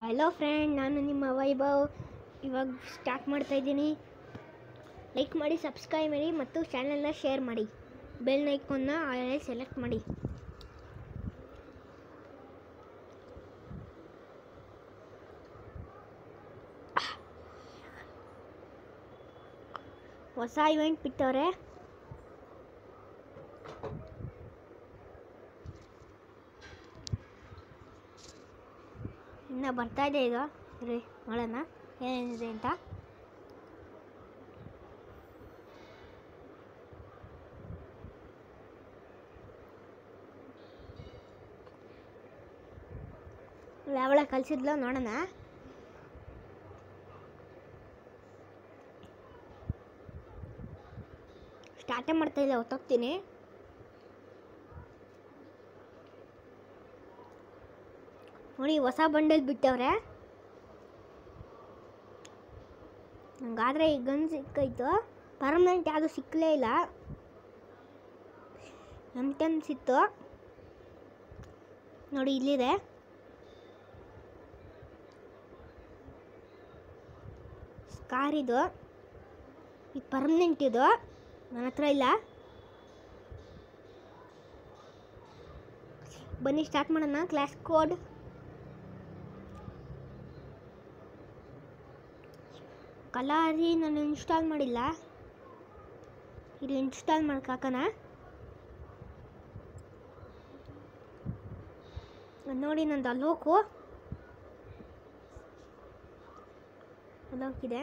hello friend ನಾನು ನಿಮ್ಮ ವೈಭವ್ ಇವಾಗ ಸ್ಟಾರ್ಟ್ ಮಾಡ್ತಾ ಇದ್ದೀನಿ ಲೈಕ್ ಮಾಡಿ ಸಬ್ಸ್ಕ್ರೈಬ್ ಮಾಡಿ ಮತ್ತು ಚಾನಲ್ನ ಶೇರ್ ಮಾಡಿ ಬೆಲ್ ಐಕಾನ್ನ ಆಳೇ ಸೆಲೆಕ್ಟ್ ಮಾಡಿ ಹೊಸ ಇವೆಂಟ್ ಬಿಟ್ಟವ್ರೆ ಇನ್ನು ಬರ್ತಾ ಇದೆ ಈಗ ರೀ ನೋಡೋಣ ಏನೇನಿದೆ ಅಂತ ಯಾವಳ ಕಲಿಸಿದ್ಲು ನೋಡೋಣ ಸ್ಟಾರ್ಟೇ ಮಾಡ್ತಾ ಇಲ್ಲ ಹೊತ್ತೋಗ್ತೀನಿ ನೋಡಿ ಹೊಸ ಬಂಡಲ್ ಬಿಟ್ಟವ್ರೆ ಹಂಗಾದ್ರೆ ಈ ಗನ್ ಸಿಕ್ಕೈತು ಪರ್ಮನೆಂಟ್ ಯಾವುದು ಸಿಕ್ಕಲೇ ಇಲ್ಲ ಎಮ್ ಟೆನ್ ಸಿಕ್ತು ನೋಡಿ ಇಲ್ಲಿದೆ ಸ್ಕಾರ್ ಇದು ಇದು ಪರ್ಮನೆಂಟ್ ಇದು ನನ್ನ ಹತ್ರ ಇಲ್ಲ ಬನ್ನಿ ಸ್ಟಾರ್ಟ್ ಮಾಡೋಣ ಕ್ಲಾಸ್ ಕೋಡ್ ಕಲಾರಿ ನಾನು ಇನ್ಸ್ಟಾಲ್ ಮಾಡಿಲ್ಲ ಇದು ಇನ್ಸ್ಟಾಲ್ ಮಾಡ್ಕಾಕನ ನೋಡಿ ನಂದು ಅಲೋಕು ಅಲೋಕಿದೆ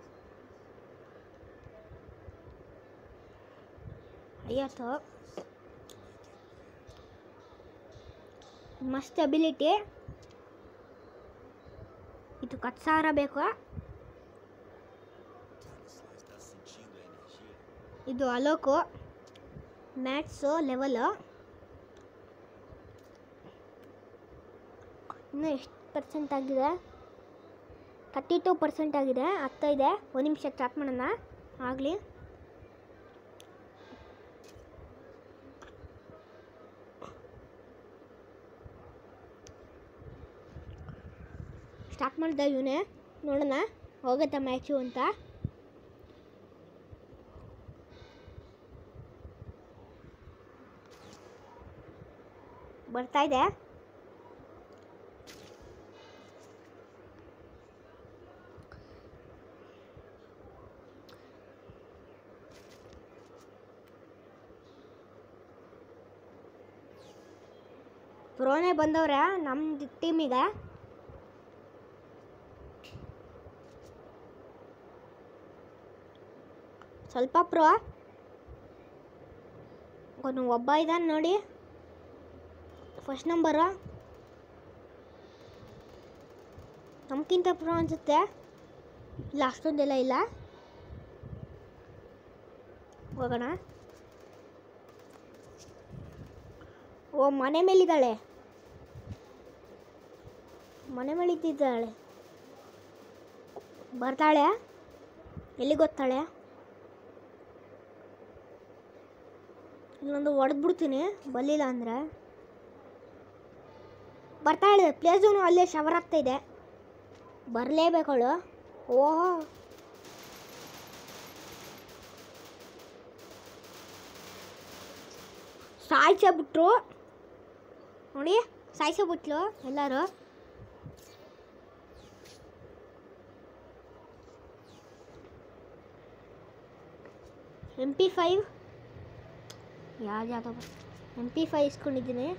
ಐವತ್ತು ಮಸ್ತ್ ಅಬಿಲಿಟಿ ಇದು ಹತ್ತು ಸಾವಿರ ಬೇಕು ಇದು ಅಲೋಕು ಮ್ಯಾಟ್ಸು ಲೆವೆಲು ಇನ್ನು ಎಷ್ಟು ಪರ್ಸೆಂಟ್ ಆಗಿದೆ ತರ್ಟಿ ಟೂ ಪರ್ಸೆಂಟ್ ಆಗಿದೆ ಹತ್ತ ಇದೆ ಒಂದು ನಿಮಿಷ ಸ್ಟಾರ್ಟ್ ಮಾಡೋಣ ಆಗಲಿ ಸ್ಟಾರ್ಟ್ ಮಾಡ್ದೆ ಇವನೇ ನೋಡೋಣ ಹೋಗುತ್ತಾ ಮ್ಯಾಚು ಅಂತ ಬರ್ತಾ ಇದೆ ಪ್ರೋನೇ ಬಂದವ್ರೆ ನಮ್ಮ ಟೀಮಿಗೆ ಸ್ವಲ್ಪ ಪ್ರೋ ಅವನು ಒಬ್ಬ ಇದ್ದಾನೆ ನೋಡಿ ಫಸ್ಟ್ ನಂಬರು ನಮ್ಗಿಂತ ಪ್ರೋ ಅನಿಸುತ್ತೆ ಇಲ್ಲ ಅಷ್ಟೊಂದೆಲ್ಲ ಇಲ್ಲ ಹೋಗೋಣ ಓ ಮನೆ ಮೇಲಿದ್ದಾಳೆ ಮನೆ ಮೇಲೆ ಇದ್ದಿದ್ದಾಳೆ ಬರ್ತಾಳೆ ಎಲ್ಲಿ ಗೊತ್ತಾಳೆ ಇಲ್ಲೊಂದು ಹೊಡೆದ್ಬಿಡ್ತೀನಿ ಬಲ್ಲಿಲ್ಲ ಅಂದರೆ ಬರ್ತಾಳೆ ಪ್ಲೇ ಝೋನು ಅಲ್ಲೇ ಶವರ್ ಆಗ್ತಾ ಇದೆ ಬರಲೇಬೇಕವಳು ಓಹೋ ಸಾಯಿಸಬಿಟ್ರು ನೋಡಿ ಸಾಯಿಸಬಿಟ್ಲು ಎಲ್ಲರೂ ಎಮ್ ಪಿ ಫೈವ್ ಯಾವ್ದು ಯಾವ್ದೋ ಎಮ್ ಪಿ ಫೈವ್ ಇಸ್ಕೊಂಡಿದ್ದೀನಿ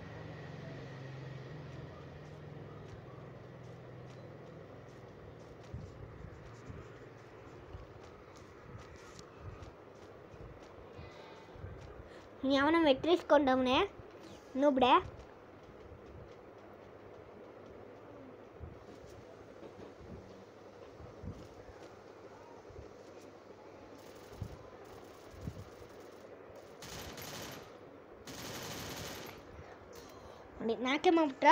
ಯಾವನ ಮೆಟ್ರಿಸ್ಕೊಂಡವನೆ ನುಬ್ಡೆ ನೋಡಿ ನಾಕೆ ಮಾಡ್ಬಿಟ್ರ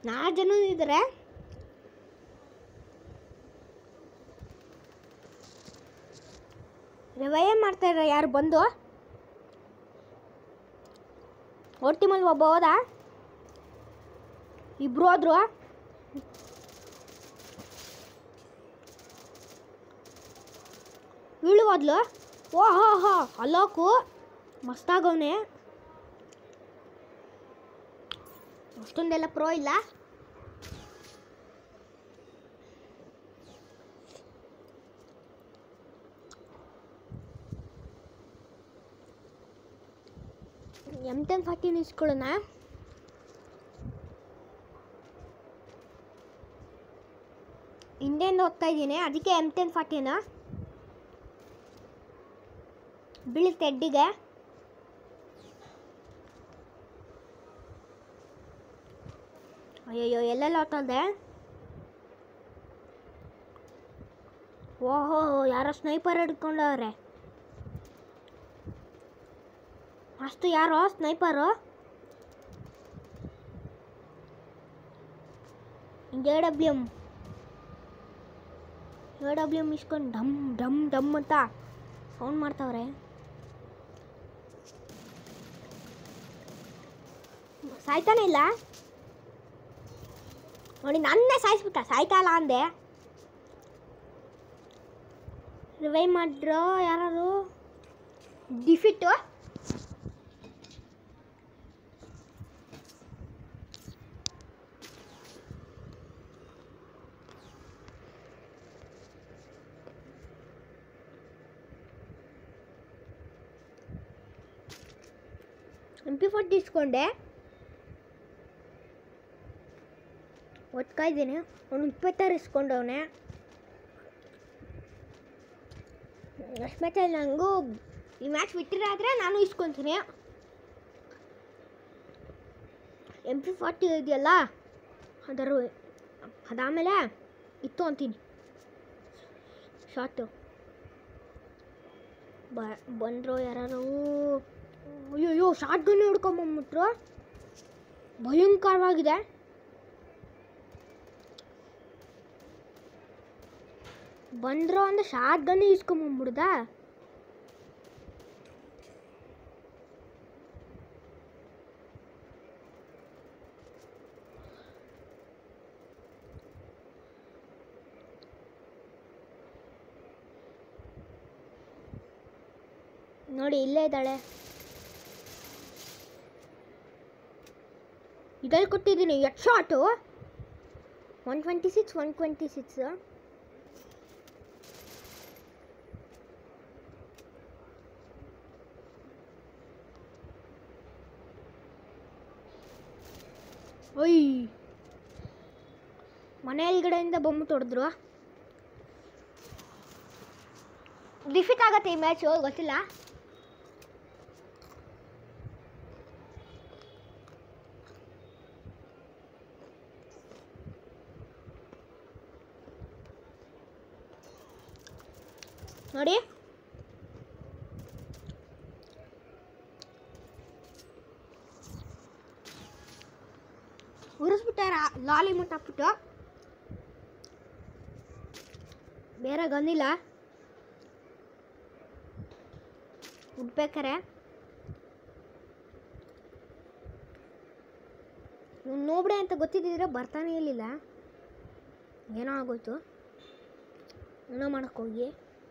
ನಾಲ್ಕು ಜನ ಇದ್ದಾರೆ ರವಯ್ಯ ಮಾಡ್ತಾಯಿದ್ದಾರೆ ಯಾರು ಬಂದು ಅವ್ರ ಟೀಮಲ್ಲಿ ಒಬ್ಬ ಹೋದ ಇಬ್ರು ಹೋದ್ರು ಇಳು ಹೋದ್ಲು ಓ ಹೋ ಹೋ ಅಲೋಕು ಮಸ್ತಾಗವನೆ ಅಷ್ಟೊಂದೆಲ್ಲ ಪ್ರೋ ಇಲ್ಲ ಎಮ್ ಟೆನ್ ಫಾರ್ಟಿನ್ ಇಸ್ಕೊಳ್ಳೋಣ ಹಿಂದೆಯಿಂದ ಹೋಗ್ತಾ ಇದ್ದೀನಿ ಅದಕ್ಕೆ ಎಮ್ ಟೆನ್ ಫಾರ್ಟಿನ ಬೀಳುತ್ತೆ ಎಡ್ಡಿಗೆ ಅಯ್ಯಯ್ಯೋ ಎಲ್ಲೆಲ್ಲ ಹೊಟ್ಟೋದೆ ಓಹೋ ಯಾರೋ ಸ್ನೈಪರ್ ಹಿಡ್ಕೊಂಡವ್ರೆ ಅಷ್ಟು ಯಾರೋ sniper A W M A W M ಇಸ್ಕೊಂಡು ಡಮ್ ಡಮ್ ಡಮ್ ಅಂತ ಸೌಂಡ್ ಮಾಡ್ತಾವ್ರೆ ಸಾಯ್ತಾನೆ ಇಲ್ಲ ನೋಡಿ ನನ್ನೇ ಸಾಯಿಸ್ಬಿಟ್ಟ ಸಾಯ್ತಾ ಇಲ್ಲ ಅಂದೆ ರಿವೈವ್ ಮಾಡ್ರೋ ಯಾರು ಡಿಫಿಟ್ಟು ಎಂ ಪಿ ಫೋರ್ಟಿ ಇಸ್ಕೊಂಡೆ ಒತ್ಕಾ ಇದ್ದೀನಿ ಅವನು ಇಪ್ಪತ್ತಾರು ಇಸ್ಕೊಂಡವನೆ ನೆಕ್ಸ್ಟ್ ಮ್ಯಾಚಲ್ಲಿ ನನಗೂ ಈ ಮ್ಯಾಚ್ ಬಿಟ್ಟಿರಾದರೆ ನಾನು ಇಸ್ಕೊತೀನಿ ಎಮ್ ಪಿ ಫಾರ್ಟಿ ಇದೆಯಲ್ಲ ಅದರ ಅದಾದಮೇಲೆ ಇತ್ತು ಅಂತೀನಿ ಶಾರ್ಟು ಬ ಬಂದರು ಯಾರು ಅಯ್ಯೋ ಶಾರ್ಟ್ ಗನ್ ಹಿಡ್ಕೊಂಬಂದ್ಬಿಟ್ರು ಭಯಂಕರವಾಗಿದೆ ಬಂದ್ರು ಅಂದ್ರೆ ಶಾರ್ಟ್ ಗನ್ ಇಸ್ಕೊಂಬಂದ್ಬಿಡ್ದ ನೋಡಿ ಇಲ್ಲೇ ಇದ್ದಾಳೆ ಇದ್ರಲ್ಲಿ ಕೊಟ್ಟಿದ್ದೀನಿ ಎಷ್ಟು shot one twenty six one twenty six ಒಯ್ ಮನೆ ಒಳಗಡೆಯಿಂದ ಬಂದ್ಬಿಟ್ಟು ಹೊಡೆದ್ರು ಡಿಫಿಟ್ ಆಗತ್ತೆ ಈ ಮ್ಯಾಚು ಗೊತ್ತಿಲ್ಲ ನೋಡಿ ಉರಿಸ್ಬಿಟ್ಟಾರ ಲಾಲಿ ಮುಟ್ಟಾಕ್ಬಿಟ್ಟು ಬೇರೆ ಗಂದಿಲ್ಲ ಉಡ್ಬೇಕಾರೆ ಇವ್ನು ನೋಬ್ಡೆ ಅಂತ ಗೊತ್ತಿದ್ದಿದ್ರೆ ಬರ್ತಾನೆ ಇರಲಿಲ್ಲ ಏನೋ ಆಗೋಯ್ತು ಏನೋ ಮಾಡಕ್ಕೆ ಹೋಗಿ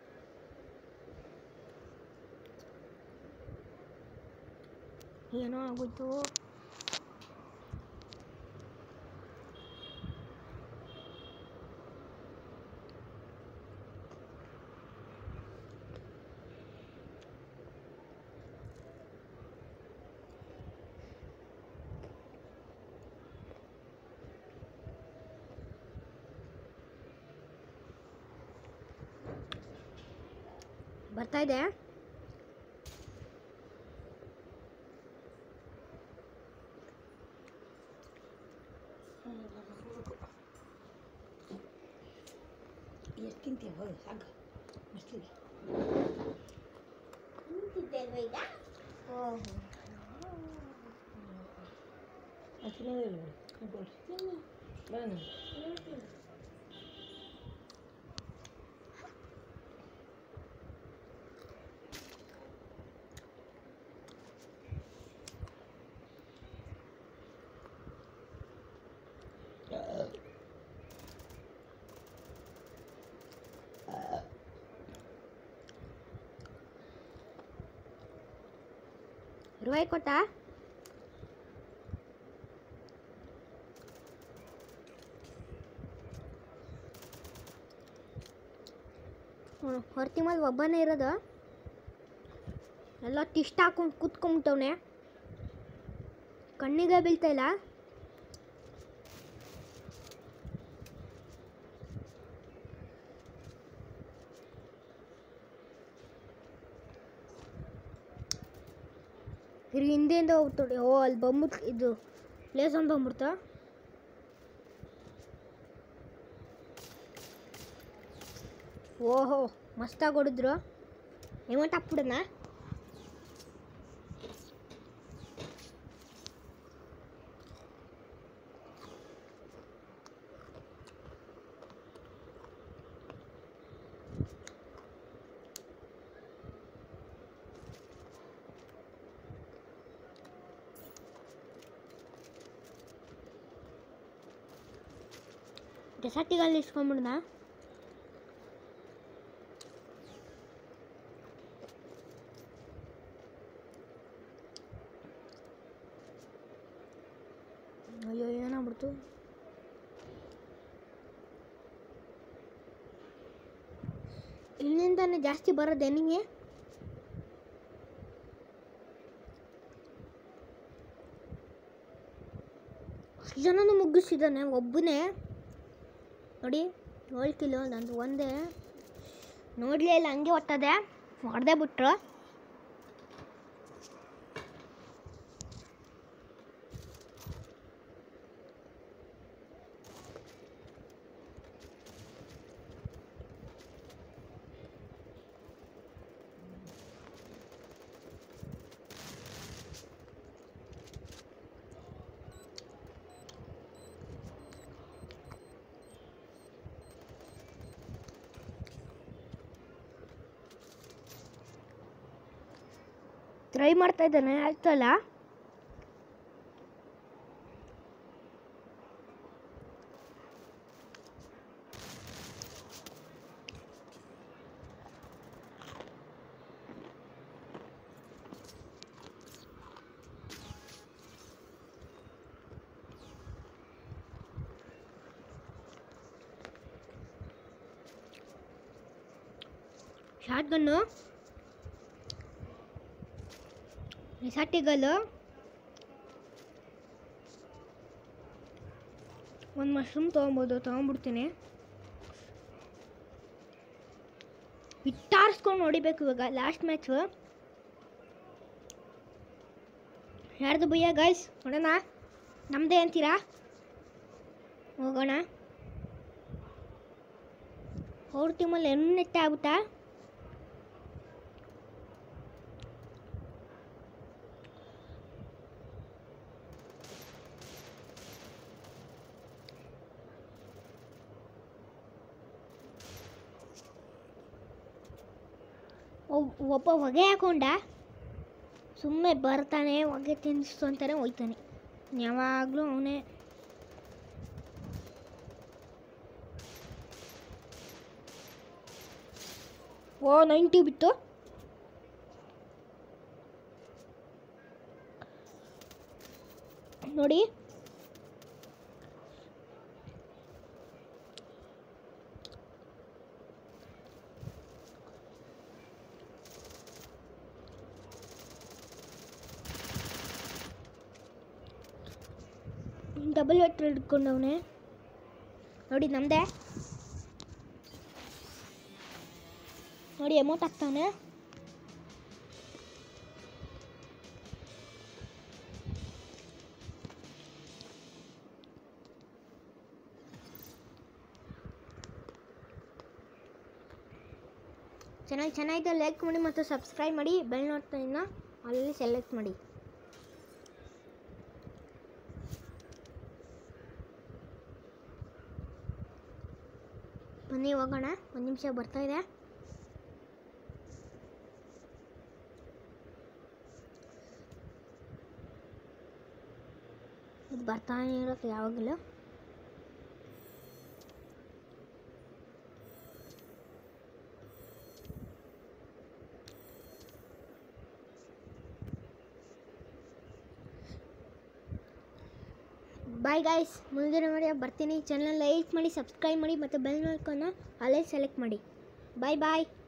ಏನೋ ಆಗೋಯ್ತು ಬರ್ತಾ ಇದೆ ಎಷ್ಟು ತಿಂತೀಯ ಹೋಗಿ ಸಾಕು ಮಸ್ತಿದೆ ಹಸಿನೇ ಇಲ್ಲ ನೋಡಿ ರೂಪಾಯಿ ಕೊಟ್ಟಾ ಹೊರತಿ ಮೇಲೆ ಒಬ್ಬನೇ ಇರೋದು ಎಲ್ಲ ತಿಷ್ಟ ಹಾಕೊಂಡು ಕೂತ್ಕೊಂಬಿಟ್ಟವನೆ ಕಣ್ಣಿಗೆ ಬೀಳ್ತಾ ಇಲ್ಲ ಇದ್ರ ಹಿಂದೆಯಿಂದ ಹೋಗ್ತಾಳೆ ಓ ಅಲ್ಲಿ ಬಂದ್ಬಿಟ್ಟು ಇದು ಪ್ಲೇಸ್ ಒಂದು ಬಂದ್ಬಿಡ್ತಾ ಓಹೋ ಮಸ್ತಾಗಿ ಹೊಡಿದ್ರು ಎಮೌಂಟ್ ಹಾಕ್ಬಿಡೋಣ ಡೆಸರ್ಟಿಗಲ್ಲಿ ಇಸ್ಕೊಂಬಿಡೋಣ ಅಯ್ಯೋ ಏನಾಗ್ಬಿಡ್ತು ಇಲ್ಲಿಂದಾನೆ ಜಾಸ್ತಿ ಬರೋದೆ ನಿಮಗೆ ಅಷ್ಟು ಜನನು ಮುಗಿಸಿದ್ದಾನೆ ಒಬ್ಬನೇ ನೋಡಿ ಏಳು ಕಿಲೋ ನಂದು ಒಂದೇ ನೋಡಲೇ ಇಲ್ಲ ಹಂಗೆ ಒಟ್ಟದೆ ಹೊಡೆದೇ ಬಿಟ್ರು ಟ್ರೈ ಮಾಡ್ತಾ ಇದ್ದಾನೆ ಆಯ್ತಲ್ಲ ಶಾರ್ಟ್ ಗನ್ನು ರಿಸಾಟಿಗಲ್ಲು ಒಂದು ಮಶ್ರೂಮ್ ತೊಗೊಬೋದು ತೊಗೊಂಬಿಡ್ತೀನಿ ಇಟ್ಟಾರಿಸ್ಕೊಂಡು ಹೊಡಿಬೇಕು ಇವಾಗ ಲಾಸ್ಟ್ ಮ್ಯಾಚು ಯಾರ್ದು ಭಯ್ಯ ಗೈಸ್ ನೋಡೋಣ ನಮ್ಮದೇ ಅಂತೀರಾ ಹೋಗೋಣ ಅವ್ರ ಟೀಮಲ್ಲಿ ಎಣ್ಣೆಟ್ಟೆ ಆಗ್ಬಿಟ್ಟಾ ಒಬ್- ಒಬ್ಬ ಹೊಗೆ ಹಾಕೊಂಡ ಸುಮ್ಮನೆ ಬರ್ತಾನೆ ಹೊಗೆ ತಿನ್ನಿಸ್ತು ಅಂತಾನೆ ಹೋಯ್ತಾನೆ ಯಾವಾಗಲೂ ಅವನೇ ಓ ನೈಂಟಿ ಬಿತ್ತು ನೋಡಿ ಡಬಲ್ ವೆಟ್ರ್ ಹಿಡ್ಕೊಂಡವನೆ ನೋಡಿ ನಮ್ಮದೇ ನೋಡಿ ಅಮೌಂಟ್ ಹಾಕ್ತಾವನೆ ಚೆನ್ನಾಗಿ ಚೆನ್ನಾಗಿದೆ ಲೈಕ್ ಮಾಡಿ ಮತ್ತು ಸಬ್ಸ್ಕ್ರೈಬ್ ಮಾಡಿ ಬೆಲ್ ನೋಡ್ತಾಯಿನ ಅಲ್ಲಿ ಸೆಲೆಕ್ಟ್ ಮಾಡಿ ಬನ್ನಿ ಹೋಗೋಣ ಒಂದು ನಿಮಿಷ ಬರ್ತಾ ಇದೆ ಇದು ಬರ್ತಾನೆ ಇರುತ್ತೆ ಯಾವಾಗಲೂ ಬಾಯ್ ಗಾಯ್ಸ್ ಮುಂದಿನ ವಿಡಿಯೋ ಬರ್ತೀನಿ ಚಾನಲ್ ಲೈಕ್ ಮಾಡಿ ಸಬ್ಸ್ಕ್ರೈಬ್ ಮಾಡಿ ಮತ್ತು ಬೆಲ್ ನೋಡ್ಕೊಂಡು ಅಲ್ಲೇ ಸೆಲೆಕ್ಟ್ ಮಾಡಿ ಬಾಯ್ ಬಾಯ್